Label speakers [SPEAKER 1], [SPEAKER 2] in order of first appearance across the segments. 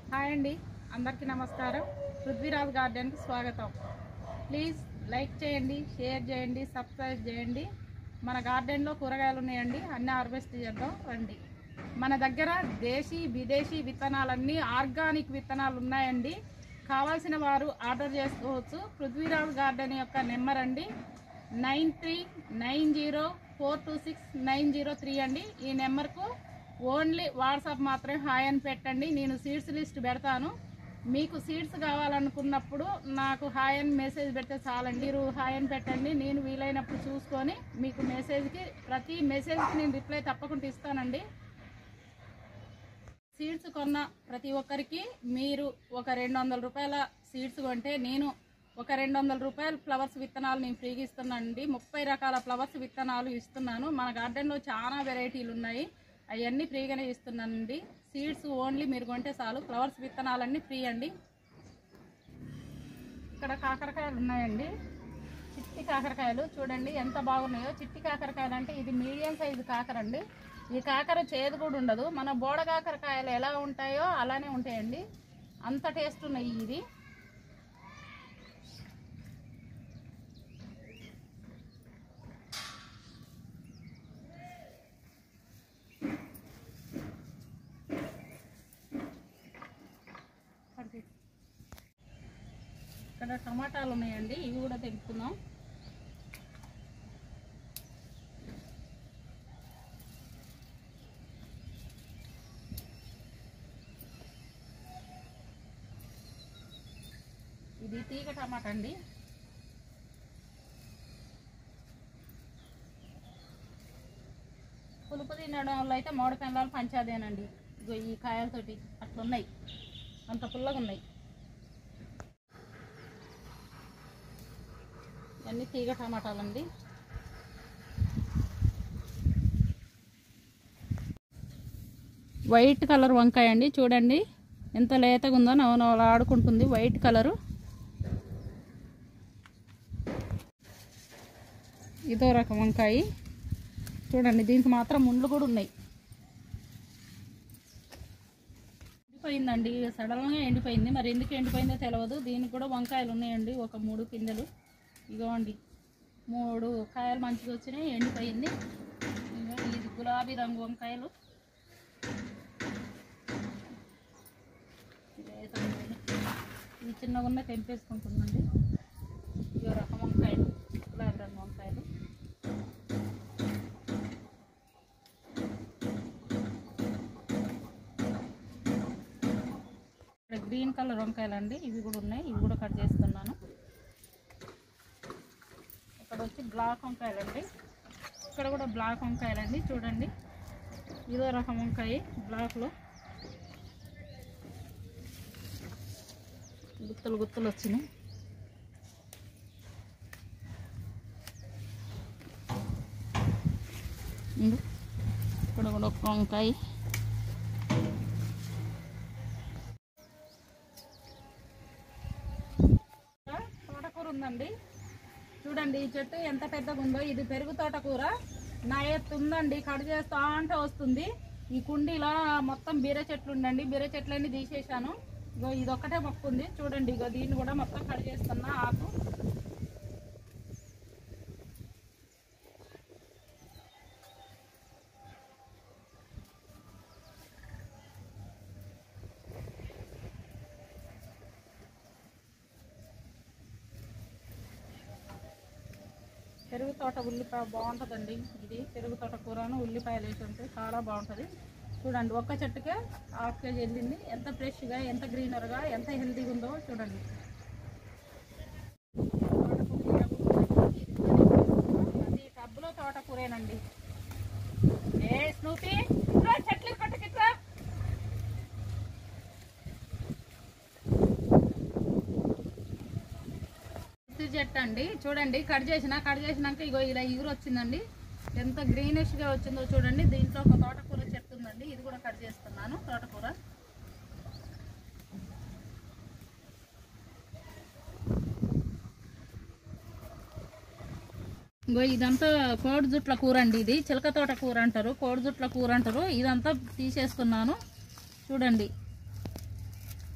[SPEAKER 1] Hi అండి అందరికీ నమస్కారం పృథ్వీరాజ్ గార్డెన్కి స్వాగతం ప్లీజ్ లైక్ చేయండి షేర్ చేయండి సబ్స్క్రైబ్ చేయండి మన గార్డెన్లో కూరగాయలు ఉన్నాయండి అన్నీ హార్వెస్ట్ చేద్దాం రండి మన దగ్గర దేశీ విదేశీ విత్తనాలన్నీ ఆర్గానిక్ విత్తనాలు ఉన్నాయండి కావాల్సిన వారు ఆర్డర్ చేసుకోవచ్చు పృథ్వీరాజ్ గార్డెన్ యొక్క నెంబర్ అండి nine three nine zero four two six nine zero three అండి ఈ నెంబర్కు ఓన్లీ వాట్సాప్ మాత్రమే హాయ్ అని పెట్టండి నేను సీడ్స్ లిస్ట్ పెడతాను మీకు సీడ్స్ కావాలనుకున్నప్పుడు నాకు హాయ్ అని మెసేజ్ పెడితే చాలండి మీరు హాయ్ అని పెట్టండి నేను వీలైనప్పుడు చూసుకొని మీకు మెసేజ్కి ప్రతి మెసేజ్కి నేను రిప్లై తప్పకుండా ఇస్తానండి సీడ్స్ కొన్న ప్రతి ఒక్కరికి మీరు ఒక రెండు వందల రూపాయల సీడ్స్ కొంటే నేను ఒక రెండు వందల రూపాయల ఫ్లవర్స్ విత్తనాలు నేను ఫ్రీగా ఇస్తున్నానండి ముప్పై రకాల ఫ్లవర్స్ విత్తనాలు ఇస్తున్నాను మన గార్డెన్లో చాలా వెరైటీలు ఉన్నాయి అవన్నీ ఫ్రీగానే ఇస్తున్నానండి సీడ్స్ ఓన్లీ మీరు కొంటే చాలు ఫ్లవర్స్ విత్తనాలన్నీ ఫ్రీ అండి ఇక్కడ కాకరకాయలు ఉన్నాయండి చిట్టి కాకరకాయలు చూడండి ఎంత బాగున్నాయో చిట్టి కాకరకాయలు అంటే ఇది మీడియం సైజు కాకర అండి ఈ కాకర చేదు కూడా ఉండదు మన బోడ కాకరకాయలు ఎలా ఉంటాయో అలానే ఉంటాయండి అంత టేస్ట్ ఉన్నాయి ఇది ఇక్కడ టమాటాలు ఉన్నాయండి ఇవి కూడా తెంపుకుందాం ఇది తీగ టమాటా అండి పులుపు తినడం వల్ల అయితే మామిడి పెండాలు పంచాదేనండి ఇగో ఈ కాయలతోటి అట్లున్నాయి అంత పుల్లగా ఉన్నాయి ఇవన్నీ తీగ టమాటాలండి వైట్ కలర్ వంకాయ అండి చూడండి ఎంత లేతగా ఉందో నవనవలు ఆడుకుంటుంది వైట్ కలరు ఇదో రకం వంకాయ చూడండి దీనికి మాత్రం ముండ్లు కూడా ఉన్నాయి ఎండిపోయిందండి సడన్గా ఎండిపోయింది మరి ఎందుకు ఎండిపోయిందో తెలియదు దీనికి కూడా వంకాయలు ఉన్నాయండి ఒక మూడు పిందెలు ఇగోండి మూడు కాయలు మంచిగా వచ్చినాయి ఎండిపోయింది ఇగో ఇది గులాబీ రంగు వంకాయలు ఇవి చిన్నగా ఉన్న తెంపేసుకుంటుందండి ఇదో రకం వంకాయలు గులాబీ రంగు వంకాయలు ఇక్కడ గ్రీన్ కలర్ వంకాయలు అండి ఇవి కూడా ఉన్నాయి ఇవి కూడా కట్ చేస్తున్నాను ఇక్కడ వచ్చి బ్లాక్ వంకాయలు అండి ఇక్కడ కూడా బ్లాక్ వంకాయలు అండి చూడండి ఇదో రకం వంకాయ బ్లాక్లో గుత్తలు గుత్తలు వచ్చినాయి ఇందు. ఇక్కడ కూడా ఒక వంకాయ తోటకూర ఉందండి చూడండి ఈ చెట్టు ఎంత పెద్దగా ఉందో ఇది పెరుగు తోటకూర నా ఎత్తు ఉందండి కట్ చేస్తా అంటే వస్తుంది ఈ కుండీలో మొత్తం బీర చెట్లు ఉండండి బీర చెట్లన్నీ తీసేసాను ఇగో ఇది ఒక్కటే మొక్క ఉంది చూడండి ఇగో దీన్ని కూడా మొత్తం కట్ చేస్తున్నా ఆకు పెరుగు తోట ఉల్లిపాయ బాగుంటుందండి ఇది పెరుగు తోట కూరను ఉల్లిపాయలు వేసి ఉంటే చాలా బాగుంటుంది చూడండి ఒక్క చెట్టుకే హాఫ్ కేజీ వెళ్ళింది ఎంత ఫ్రెష్గా ఎంత గ్రీనర్గా ఎంత హెల్తీగా ఉందో చూడండి అది టబ్బులో తోటకూరేనండి ఏ స్నూపీ ఇట్రా, చెట్లు పట్టుకిట్రా పత్తి చెట్టు అండి చూడండి కట్ చేసిన కట్ చేసినాక ఇగో ఇలా ఇగురు వచ్చిందండి ఎంత గ్రీనిష్ గా వచ్చిందో చూడండి దీంట్లో ఒక తోటకూర చెట్టు ఉందండి ఇది కూడా కట్ చేస్తున్నాను తోటకూర ఇగో ఇదంతా కోడి జుట్ల కూర అండి ఇది చిలక తోట కూర అంటారు కోడి జుట్ల కూర అంటారు ఇదంతా తీసేస్తున్నాను చూడండి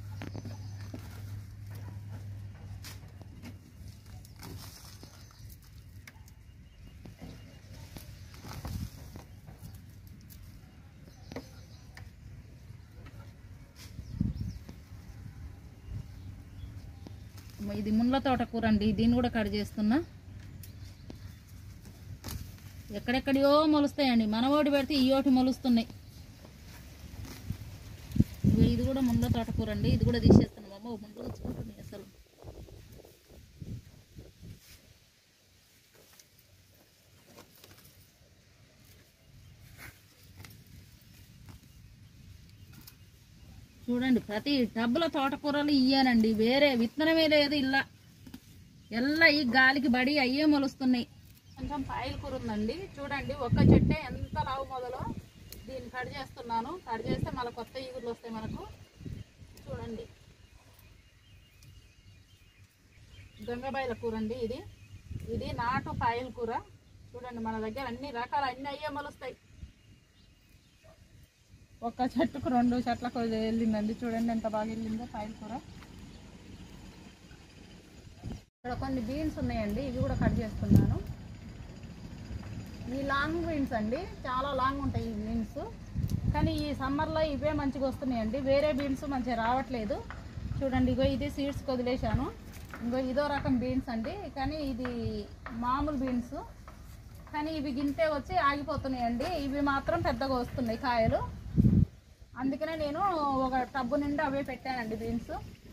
[SPEAKER 1] ఇది ముళ్ళ తోటకూర అండి దీన్ని కూడా కట్ చేస్తున్నా ఎక్కడెక్కడియో మొలుస్తాయండి మన ఓటి పెడితే ఈ ఓటి మొలుస్తున్నాయి ఇగో ఇది కూడా ముళ్ళ తోటకూర అండి ఇది కూడా తీసేస్తున్నాం అమ్మ ముందు వచ్చుకుంటుంది అసలు చూడండి ప్రతి టబ్బుల తోటకూరలు ఇయ్యానండి వేరే విత్తనమే లేదు ఇలా ఎల్ల ఈ గాలికి బడి అయ్యే మొలుస్తున్నాయి కొంచెం పాయల కూర ఉందండి చూడండి ఒక్క చెట్టే ఎంత లావు మొదలో దీన్ని కట్ చేస్తున్నాను కట్ చేస్తే మళ్ళీ కొత్త ఈగులు వస్తాయి మనకు చూడండి గంగబాయిల కూర అండి ఇది ఇది నాటు పాయల కూర చూడండి మన దగ్గర అన్ని రకాల అన్ని అయ్యే మొలుస్తాయి ఒక్క చెట్టుకు రెండు చెట్లకు వెళ్ళిందండి చూడండి ఎంత బాగా వెళ్ళిందో పాయల కూర ఇక్కడ కొన్ని బీన్స్ ఉన్నాయండి ఇవి కూడా కట్ చేస్తున్నాను ఈ లాంగ్ బీన్స్ అండి చాలా లాంగ్ ఉంటాయి ఈ బీన్స్ కానీ ఈ సమ్మర్లో ఇవే మంచిగా వస్తున్నాయండి వేరే బీన్స్ మంచిగా రావట్లేదు చూడండి ఇగో ఇది సీడ్స్ వదిలేశాను ఇంకో ఇదో రకం బీన్స్ అండి కానీ ఇది మామూలు బీన్స్ కానీ ఇవి గింతే వచ్చి ఆగిపోతున్నాయండి ఇవి మాత్రం పెద్దగా వస్తున్నాయి కాయలు అందుకనే నేను ఒక టబ్బు నిండా అవే పెట్టానండి బీన్స్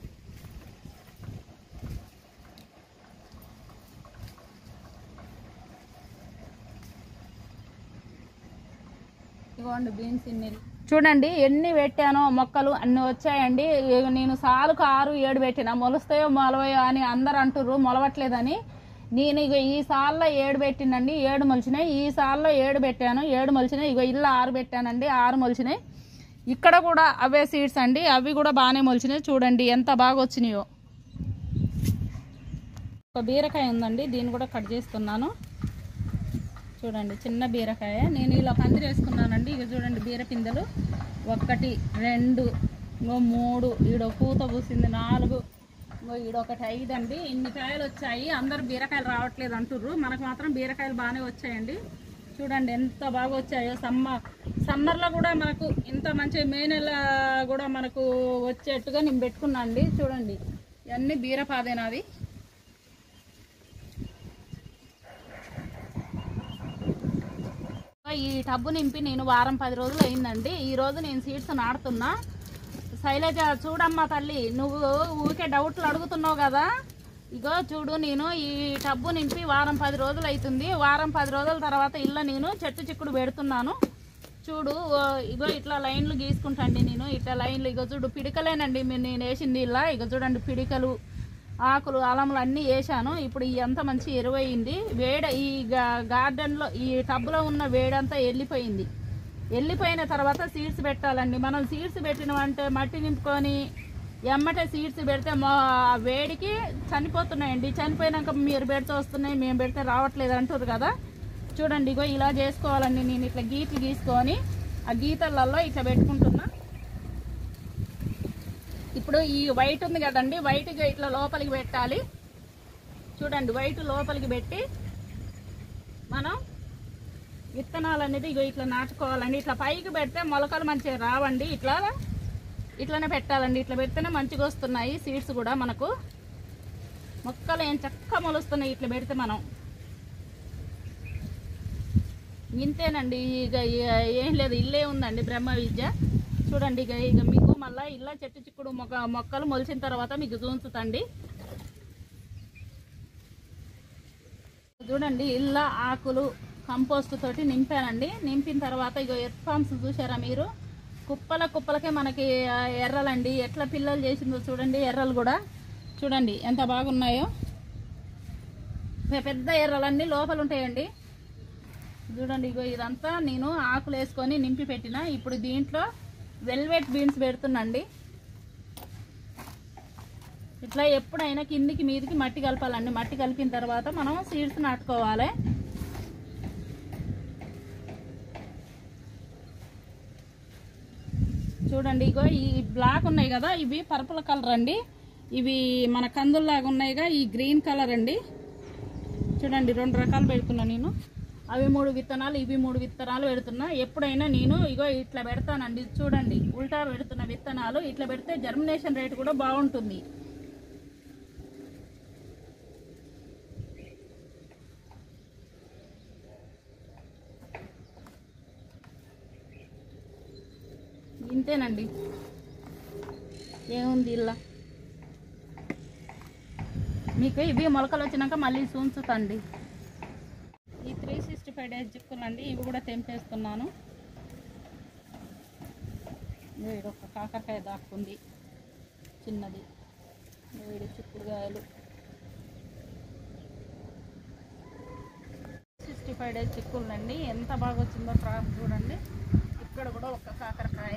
[SPEAKER 1] ఇదిగోండి బీన్స్ ఇన్ని చూడండి ఎన్ని పెట్టానో మొక్కలు అన్ని వచ్చాయండి ఇగ నేను సాలుకు ఆరు ఏడు పెట్టిన మొలుస్తాయో మొలవయో అని అందరు అంటుర్రు మొలవట్లేదని నేను ఇగో ఈ సాల్లో ఏడు పెట్టినండి ఏడు మొలిచినాయి ఈ సాల్లో ఏడు పెట్టాను ఏడు మొలిచినాయి ఇగో ఇల్లు ఆరు పెట్టానండి ఆరు మొలిచినాయి ఇక్కడ కూడా అవే సీడ్స్ అండి అవి కూడా బాగానే మొలిచినాయి చూడండి ఎంత బాగా వచ్చినాయో ఒక బీరకాయ ఉందండి దీన్ని కూడా కట్ చేస్తున్నాను చూడండి చిన్న బీరకాయ నేను ఇలా పందిరి వేసుకున్నానండి ఇక చూడండి బీర పిందెలు ఒకటి రెండు ఇంకో మూడు ఈడ పూత పూసింది నాలుగు ఇంకో ఈడొకటి ఐదు అండి ఇన్ని కాయలు వచ్చాయి అందరు బీరకాయలు రావట్లేదు అంటుర్రు మనకు మాత్రం బీరకాయలు బాగానే వచ్చాయండి చూడండి ఎంత బాగా వచ్చాయో సమ్మర్ సమ్మర్లో కూడా మనకు ఇంత మంచి మే నెల కూడా మనకు వచ్చేట్టుగా నేను పెట్టుకున్నా అండి చూడండి ఇవన్నీ బీరపాదేనాది ఈ టబ్బు నింపి నేను వారం పది రోజులు అయిందండి ఈ రోజు నేను సీడ్స్ నాడుతున్నా శైలజ చూడమ్మా తల్లి నువ్వు ఊరికే డౌట్లు అడుగుతున్నావు కదా ఇగో చూడు నేను ఈ టబ్బు నింపి వారం పది రోజులు అవుతుంది వారం పది రోజుల తర్వాత ఇల్లు నేను చెట్టు చిక్కుడు పెడుతున్నాను చూడు ఓ, ఇగో ఇట్లా లైన్లు గీసుకుంటాండి నేను ఇట్లా లైన్లు ఇగో చూడు పిడికలేనండి మీరు నేను వేసింది ఇలా ఇగో చూడండి పిడికలు ఆకులు అలములు అన్నీ వేసాను ఇప్పుడు ఈ అంత మంచి ఎరువయింది వేడ ఈ గా- గార్డెన్లో ఈ టబ్లో ఉన్న వేడంతా వెళ్ళిపోయింది వెళ్ళిపోయిన తర్వాత సీడ్స్ పెట్టాలండి మనం సీడ్స్ పెట్టినవంటే మట్టి నింపుకొని ఎమ్మటే సీడ్స్ పెడితే మా ఆ వేడికి చనిపోతున్నాయండి చనిపోయినాక మీరు పెడితే వస్తున్నాయి మేము పెడితే రావట్లేదు అంటారు కదా చూడండి ఇగో ఇలా చేసుకోవాలండి నేను ఇట్లా గీట్లు గీసుకొని ఆ గీతలలో ఇట్లా పెట్టుకుంటున్నా ఇప్పుడు ఈ వైట్ ఉంది కదండి వైట్ గా ఇట్లా లోపలికి పెట్టాలి చూడండి వైట్ లోపలికి పెట్టి మనం విత్తనాలు అనేది ఇగో ఇట్లా నాటుకోవాలండి ఇట్లా పైకి పెడితే మొలకలు మంచిగా రావండి ఇట్లా ఇట్లానే పెట్టాలండి ఇట్లా పెడితేనే మంచిగా వస్తున్నాయి సీడ్స్ కూడా మనకు మొక్కలు ఏం చక్క మొలుస్తున్నాయి ఇట్లా పెడితే మనం ఇంతేనండి ఇక ఇక ఏం లేదు ఇల్లే ఉందండి బ్రహ్మ విద్య చూడండి ఇక ఇక మీకు మళ్ళీ ఇల్ల చెట్టు చిక్కుడు మొక్క మొక్కలు మొలిచిన తర్వాత మీకు చూంచుతండి చూడండి ఇళ్ళ ఆకులు కంపోస్ట్ తోటి నింపానండి నింపిన తర్వాత ఇగో ఎర్త్ ఫామ్స్ చూసారా మీరు కుప్పల కుప్పలకే మనకి ఆ, ఎర్రలండి ఎట్లా పిల్లలు చేసిందో చూడండి ఎర్రలు కూడా చూడండి ఎంత బాగున్నాయో పె- పెద్ద ఎర్రలన్నీ లోపల ఉంటాయండి చూడండి ఇగో ఇదంతా నేను ఆకులు వేసుకొని నింపి పెట్టిన ఇప్పుడు దీంట్లో వెల్వెట్ బీన్స్ పెడుతున్నాండి ఇట్లా ఎప్పుడైనా కిందికి మీదికి మట్టి కలపాలండి మట్టి కలిపిన తర్వాత మనం సీడ్స్ నాటుకోవాలి చూడండి ఇగో ఈ బ్లాక్ ఉన్నాయి కదా ఇవి పర్పుల్ కలర్ అండి ఇవి మన కందుల్లాగా ఉన్నాయిగా ఈ గ్రీన్ కలర్ అండి చూడండి రెండు రకాలు పెడుతున్నా నేను అవి మూడు విత్తనాలు ఇవి మూడు విత్తనాలు పెడుతున్నా ఎప్పుడైనా నేను ఇగో ఇట్లా పెడతానండి చూడండి ఉల్టా పెడుతున్న విత్తనాలు ఇట్లా పెడితే జర్మినేషన్ రేట్ కూడా బాగుంటుంది ఇంతేనండి ఏముంది ఇలా మీకు ఇవి మొలకలు వచ్చినాక మళ్ళీ చూంచుతండి ఈ త్రీ సిక్స్టీ ఫైవ్ డేస్ చిక్కులండి ఇవి కూడా తెంపేస్తున్నాను వేడి ఒక కాకరకాయ దాక్కుంది చిన్నది వేడి చిక్కుడుకాయలు సిక్స్టీ ఫైవ్ డేస్ చిక్కులండి ఎంత బాగా వచ్చిందో క్రాప్ చూడండి ఇక్కడ కూడా ఒక కాకరకాయ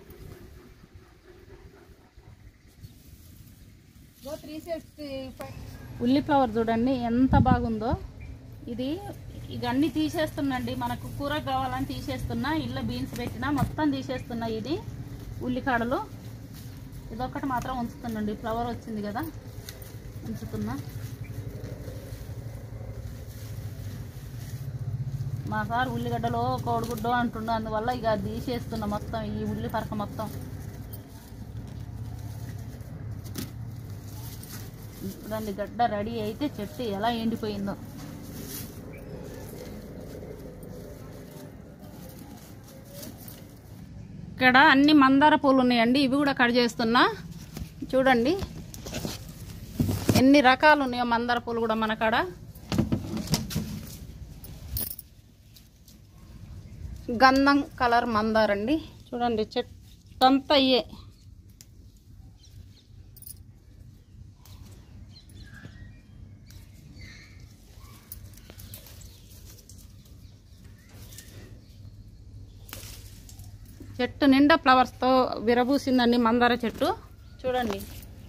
[SPEAKER 1] త్రీ సిక్స్టీ ఫైవ్ ఉల్లి ఫ్లవర్ చూడండి ఎంత బాగుందో ఇది ఇక అన్ని తీసేస్తున్నాండి మనకు కూర కావాలని తీసేస్తున్నా ఇల్లు బీన్స్ పెట్టినా మొత్తం తీసేస్తున్నా ఇది ఉల్లికాడలు ఇదొక్కటి మాత్రం ఉంచుతున్నాండి ఫ్లవర్ వచ్చింది కదా ఉంచుతున్నా మా సార్ ఉల్లిగడ్డలో కోడిగుడ్డు అంటుండ అందువల్ల ఇక అది తీసేస్తున్నా మొత్తం ఈ ఉల్లి పరక మొత్తం చూడండి గడ్డ రెడీ అయితే చెట్టు ఎలా ఎండిపోయిందో ఇక్కడ అన్ని మందార పూలు ఉన్నాయండి ఇవి కూడా కట్ చేస్తున్నా చూడండి ఎన్ని రకాలు ఉన్నాయో మందార పూలు కూడా మన కాడ గంధం కలర్ మందారండి చూడండి చెట్టు అంతా అయ్యే చెట్టు నిండా ఫ్లవర్స్తో విరబూసిందండి మందార చెట్టు చూడండి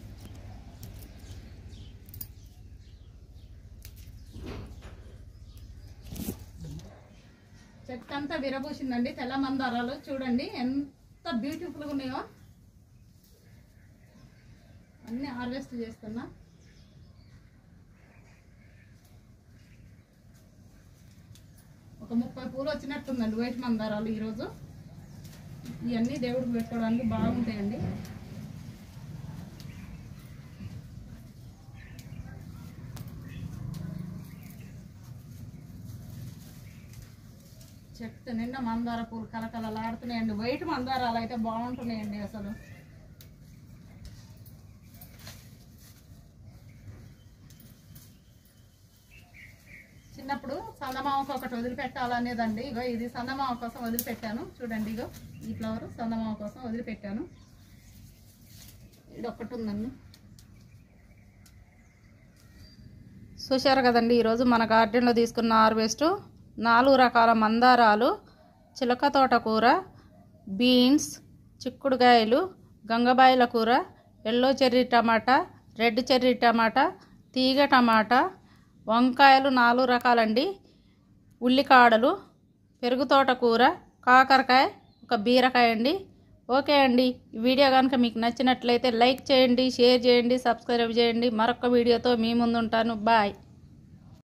[SPEAKER 1] చెట్టు అంతా విరబూసిందండి తెల్ల మందారాలు చూడండి ఎంత బ్యూటిఫుల్గా ఉన్నాయో అన్నీ హార్వెస్ట్ చేస్తున్నా ఒక ముప్పై పూలు వచ్చినట్టుందండి వైట్ మందారాలు ఈరోజు ఇవన్నీ దేవుడికి పెట్టుకోవడానికి బాగుంటాయండి చెట్టు నిండా మందార పూలు కలకలలాడుతున్నాయండి వైట్ మందారాలు అయితే బాగుంటున్నాయండి అసలు చిన్నప్పుడు సందమామకు ఒకటి వదిలిపెట్టాలనేదండి ఇగో ఇది సందమామ కోసం వదిలిపెట్టాను చూడండి ఇగో ఈ ఫ్లవర్ సందమామ కోసం వదిలిపెట్టాను ఇది ఒకటి ఉందండి చూశారు కదండి ఈరోజు మన గార్డెన్లో తీసుకున్న హార్వెస్ట్ నాలుగు రకాల మందారాలు చిలక తోట కూర బీన్స్ చిక్కుడుకాయలు గంగబాయిల కూర ఎల్లో చెర్రీ టమాటా రెడ్ చెర్రీ టమాటా తీగ టమాటా వంకాయలు నాలుగు రకాలండి ఉల్లికాడలు పెరుగు తోట కూర కాకరకాయ ఒక బీరకాయ అండి ఓకే అండి ఈ వీడియో కనుక మీకు నచ్చినట్లయితే లైక్ చేయండి షేర్ చేయండి సబ్స్క్రైబ్ చేయండి మరొక వీడియోతో మీ ముందు ఉంటాను బాయ్